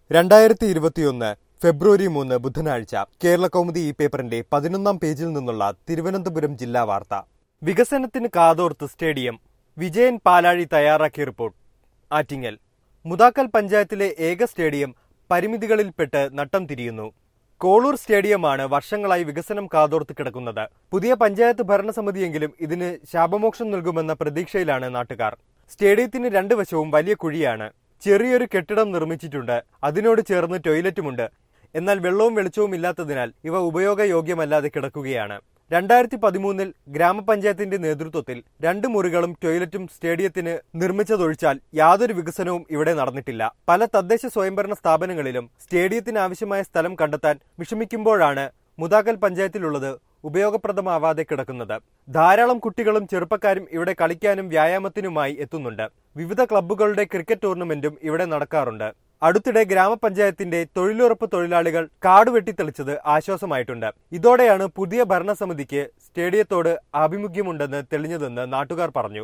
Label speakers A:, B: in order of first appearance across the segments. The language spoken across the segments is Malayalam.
A: രണ്ടായിരത്തി ഇരുപത്തിയൊന്ന് ഫെബ്രുവരി മൂന്ന് ബുധനാഴ്ച കേരള കൗമുദി ഈ പേപ്പറിന്റെ പതിനൊന്നാം പേജിൽ നിന്നുള്ള തിരുവനന്തപുരം ജില്ലാ വാർത്ത വികസനത്തിന് കാതോർത്ത് സ്റ്റേഡിയം വിജയൻ പാലാഴി തയ്യാറാക്കിയ റിപ്പോർട്ട് ആറ്റിങ്ങൽ മുതാക്കൽ പഞ്ചായത്തിലെ ഏക സ്റ്റേഡിയം പരിമിതികളിൽപ്പെട്ട് നട്ടം തിരിയുന്നു കോളൂർ സ്റ്റേഡിയമാണ് വർഷങ്ങളായി വികസനം കാതോർത്ത് കിടക്കുന്നത് പുതിയ പഞ്ചായത്ത് ഭരണസമിതിയെങ്കിലും ഇതിന് ശാപമോക്ഷം നൽകുമെന്ന പ്രതീക്ഷയിലാണ് നാട്ടുകാർ സ്റ്റേഡിയത്തിന് രണ്ട് വശവും വലിയ കുഴിയാണ് ചെറിയൊരു കെട്ടിടം നിർമ്മിച്ചിട്ടുണ്ട് അതിനോട് ചേർന്ന് ടോയ്ലറ്റുമുണ്ട് എന്നാൽ വെള്ളവും വെളിച്ചവും ഇല്ലാത്തതിനാൽ ഇവ ഉപയോഗയോഗ്യമല്ലാതെ കിടക്കുകയാണ് രണ്ടായിരത്തി പതിമൂന്നിൽ ഗ്രാമപഞ്ചായത്തിന്റെ നേതൃത്വത്തിൽ രണ്ട് മുറികളും ടോയ്ലറ്റും സ്റ്റേഡിയത്തിന് നിർമ്മിച്ചതൊഴിച്ചാൽ യാതൊരു വികസനവും ഇവിടെ നടന്നിട്ടില്ല പല തദ്ദേശ സ്വയംഭരണ സ്ഥാപനങ്ങളിലും സ്റ്റേഡിയത്തിന് ആവശ്യമായ സ്ഥലം കണ്ടെത്താൻ വിഷമിക്കുമ്പോഴാണ് മുതാക്കൽ പഞ്ചായത്തിലുള്ളത് ഉപയോഗപ്രദമാവാതെ കിടക്കുന്നത് ധാരാളം കുട്ടികളും ചെറുപ്പക്കാരും ഇവിടെ കളിക്കാനും വ്യായാമത്തിനുമായി എത്തുന്നുണ്ട് വിവിധ ക്ലബ്ബുകളുടെ ക്രിക്കറ്റ് ടൂർണമെന്റും ഇവിടെ നടക്കാറുണ്ട് അടുത്തിടെ ഗ്രാമപഞ്ചായത്തിന്റെ തൊഴിലുറപ്പ് തൊഴിലാളികൾ കാട് വെട്ടിത്തെളിച്ചത് ആശ്വാസമായിട്ടുണ്ട് ഇതോടെയാണ് പുതിയ ഭരണസമിതിക്ക് സ്റ്റേഡിയത്തോട് ആഭിമുഖ്യമുണ്ടെന്ന് തെളിഞ്ഞതെന്ന് നാട്ടുകാർ പറഞ്ഞു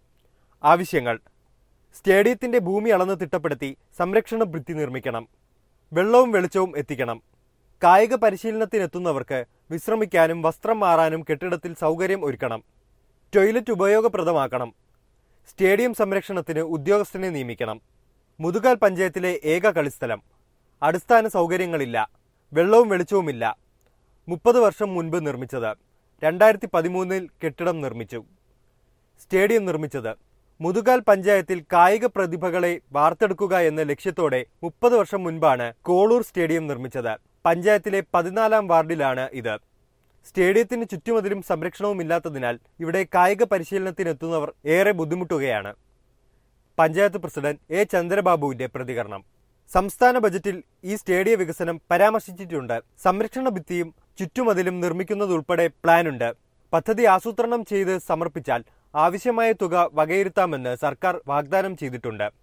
A: ആവശ്യങ്ങൾ സ്റ്റേഡിയത്തിന്റെ ഭൂമി അളന്ന് തിട്ടപ്പെടുത്തി സംരക്ഷണ ഭിത്തി നിർമ്മിക്കണം വെള്ളവും വെളിച്ചവും എത്തിക്കണം കായിക പരിശീലനത്തിനെത്തുന്നവർക്ക് വിശ്രമിക്കാനും വസ്ത്രം മാറാനും കെട്ടിടത്തിൽ സൗകര്യം ഒരുക്കണം ടോയ്ലറ്റ് ഉപയോഗപ്രദമാക്കണം സ്റ്റേഡിയം സംരക്ഷണത്തിന് ഉദ്യോഗസ്ഥനെ നിയമിക്കണം മുതുകാൽ പഞ്ചായത്തിലെ ഏക കളിസ്ഥലം അടിസ്ഥാന സൗകര്യങ്ങളില്ല വെള്ളവും വെളിച്ചവുമില്ല മുപ്പത് വർഷം മുൻപ് നിർമ്മിച്ചത് രണ്ടായിരത്തി പതിമൂന്നിൽ കെട്ടിടം നിർമ്മിച്ചു സ്റ്റേഡിയം നിർമ്മിച്ചത് മുതുകാൽ പഞ്ചായത്തിൽ കായിക പ്രതിഭകളെ വാർത്തെടുക്കുക എന്ന ലക്ഷ്യത്തോടെ മുപ്പത് വർഷം മുൻപാണ് കോളൂർ സ്റ്റേഡിയം നിർമ്മിച്ചത് പഞ്ചായത്തിലെ പതിനാലാം വാർഡിലാണ് ഇത് സ്റ്റേഡിയത്തിന് ചുറ്റുമതിലും സംരക്ഷണവും ഇല്ലാത്തതിനാൽ ഇവിടെ കായിക പരിശീലനത്തിനെത്തുന്നവർ ഏറെ ബുദ്ധിമുട്ടുകയാണ് പഞ്ചായത്ത് പ്രസിഡന്റ് എ ചന്ദ്രബാബുവിന്റെ പ്രതികരണം സംസ്ഥാന ബജറ്റിൽ ഈ സ്റ്റേഡിയ വികസനം പരാമർശിച്ചിട്ടുണ്ട് സംരക്ഷണ ഭിത്തിയും ചുറ്റുമതിലും നിർമ്മിക്കുന്നതുൾപ്പെടെ പ്ലാനുണ്ട് പദ്ധതി ആസൂത്രണം ചെയ്ത് സമർപ്പിച്ചാൽ ആവശ്യമായ തുക വകയിരുത്താമെന്ന് സർക്കാർ വാഗ്ദാനം ചെയ്തിട്ടുണ്ട്